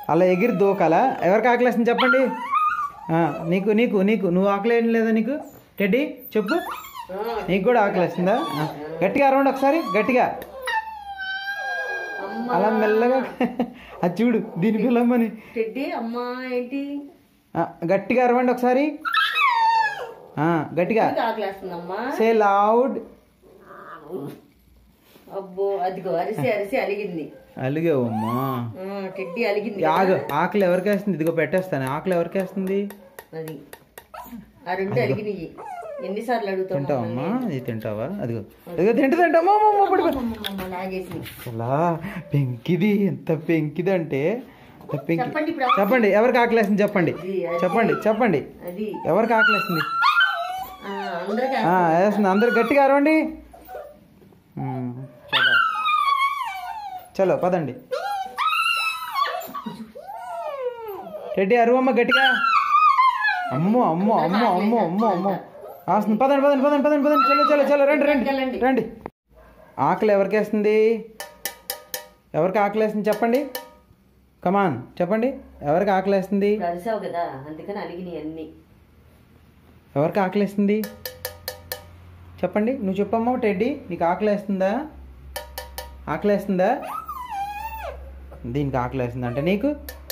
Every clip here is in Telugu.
అలా ఎగిరి దూకాలా ఎవరికి ఆకలేస్తుంది చెప్పండి ఆ, నీకు నీకు నీకు నువ్వు ఆకలేయడం లేదా నీకు టెడ్డీ చెప్పు నీకు కూడా ఆకలేస్తుందా ఆ, గట్టిగా అరవండి ఒకసారి గట్టిగా అమ్మ అలా మెల్లగా అది చూడు దీని పిల్లమ్మని టెడ్డి అమ్మా ఏంటి ఆ, గట్టిగా అరవండి ఒకసారి ఆ, గట్టిగా నీకు ఆకలేస్తుందమ్మా సే లౌడ్ అబ్బో అదిగో అరిసి అరిసి అలిగింది అలిగావమ్మా ఆ, టెడ్డి అలిగింది ఆగు ఆకలి ఎవరికి వేస్తుంది ఇదిగో పెట్టేస్తాను ఆకలి ఎవరికి వేస్తుంది అది ఆ రెండు అలిగినాయి ఎన్నిసార్లు అడుగుతాం తింటావమ్మా ఇది తింటావా అదిగో అదిగో తింట తింటామా పడిపో లాగేసింది అలా పెంకిది ఎంత పెంకిది అంటే ఎంత పెంకి చెప్పండి ఇప్పుడు ఎవరు- చెప్పండి ఎవరికి ఆకలేస్తుంది చెప్పండి అది, అది. చెప్పండి చెప్పండి అది ఎవరికి ఆకలేస్తుంది ఆ, అందరికీ ఆ, వేస్తుంది అందరు గట్టిగా అరవండి ఉమ్, చలో చలో పదండి రెడ్డి అరువమ్మ గట్టిగా అమ్మో అమ్మో అమ్మో అమ్మో అమ్మో అమ్మో వస్తుంది పదండి పదండి పదండి పదండి పదండి చలో చలో చలో రండి రండి వెళ్ళండి. రండి ఆకలి ఎవరికి వేస్తుంది ఎవరికి ఆకలి వేస్తుంది చెప్పండి కమాన్ చెప్పండి ఎవరికి ఆకలి వేస్తుంది ఇప్పుడు అరిసావు కదా అందుకని అలిగినాయి అన్ని ఎవరికి ఆకలేస్తుంది చెప్పండి నువ్వు చెప్పమ్మా టెడ్డీ నీకు ఆకలేస్తుందా ఆకలేస్తుందా దీనికి ఆకలేస్తుంది అంటే నీకు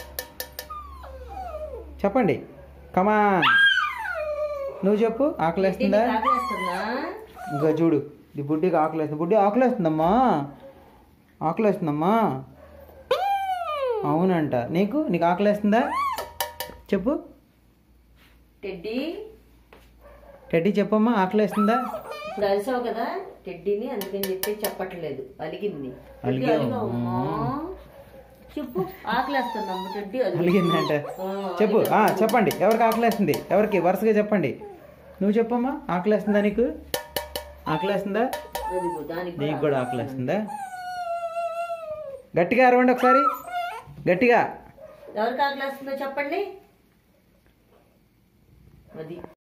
చెప్పండి కమాన్ నువ్వు చెప్పు ఆకలేస్తుందా ఆకలేస్తుందా ఇంకా చూడు ఈ బుడ్డికి ఆకలేస్తుంది బుడ్డి ఆకలేస్తుందమ్మా ఆకలేస్తుందమ్మా అవునంట నీకు నీకు ఆకలేస్తుందా చెప్పు టెడ్డి టెడ్డీ చెప్పమ్మా ఆకలేస్తుందా ఇప్పుడు అరిసావు కదా టెడ్డీని అందుకని చెప్పి చెప్పట్లేదు అలిగింది టెడ్డీ అలిగావు. అలిగావమ్మా చెప్పు ఆకలేస్తుందమ్మ టెడ్డీ అలిగి అలిగిందంట చెప్పు ఆ, చెప్పండి ఎవరికి ఆకలేస్తుంది ఎవరికి వరుసగా చెప్పండి నువ్వు చెప్పమ్మా ఆకలేస్తుందా నీకు ఆకలేస్తుందా అదిగో దానికి నీకు కూడా ఆకలేస్తుందా గట్టిగా అరవండి ఒకసారి గట్టిగా ఎవరికి ఆకలేస్తుందో చెప్పండి అది